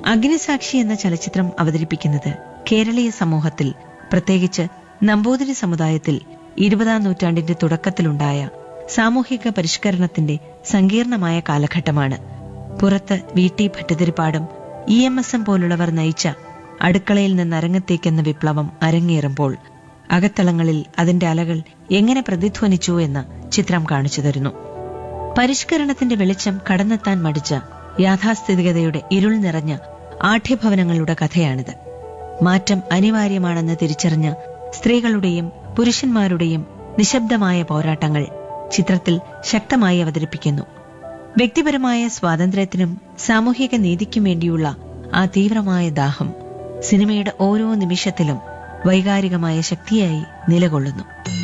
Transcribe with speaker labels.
Speaker 1: അഗ്നിസാക്ഷി എന്ന ചലച്ചിത്രം അവതരിപ്പിക്കുന്നത് കേരളീയ സമൂഹത്തിൽ പ്രത്യേകിച്ച് നമ്പൂതിരി സമുദായത്തിൽ ഇരുപതാം നൂറ്റാണ്ടിന്റെ തുടക്കത്തിലുണ്ടായ സാമൂഹിക പരിഷ്കരണത്തിന്റെ സങ്കീർണമായ കാലഘട്ടമാണ് പുറത്ത് വി ടി ഭട്ടതിരിപ്പാടും ഇ എം എസ് എം പോലുള്ളവർ നയിച്ച അടുക്കളയിൽ നിന്ന് അരങ്ങത്തേക്കെന്ന വിപ്ലവം അരങ്ങേറുമ്പോൾ അകത്തളങ്ങളിൽ അതിന്റെ അലകൾ എങ്ങനെ പ്രതിധ്വനിച്ചു എന്ന് ചിത്രം കാണിച്ചു തരുന്നു പരിഷ്കരണത്തിന്റെ വെളിച്ചം കടന്നെത്താൻ മടിച്ച യാഥാസ്ഥിതികതയുടെ ഇരുൾ നിറഞ്ഞ ആഠ്യഭവനങ്ങളുടെ കഥയാണിത് മാറ്റം അനിവാര്യമാണെന്ന് തിരിച്ചറിഞ്ഞ സ്ത്രീകളുടെയും പുരുഷന്മാരുടെയും നിശബ്ദമായ പോരാട്ടങ്ങൾ ചിത്രത്തിൽ ശക്തമായി അവതരിപ്പിക്കുന്നു വ്യക്തിപരമായ സ്വാതന്ത്ര്യത്തിനും സാമൂഹിക നീതിക്കും വേണ്ടിയുള്ള ആ തീവ്രമായ ദാഹം സിനിമയുടെ ഓരോ നിമിഷത്തിലും വൈകാരികമായ ശക്തിയായി നിലകൊള്ളുന്നു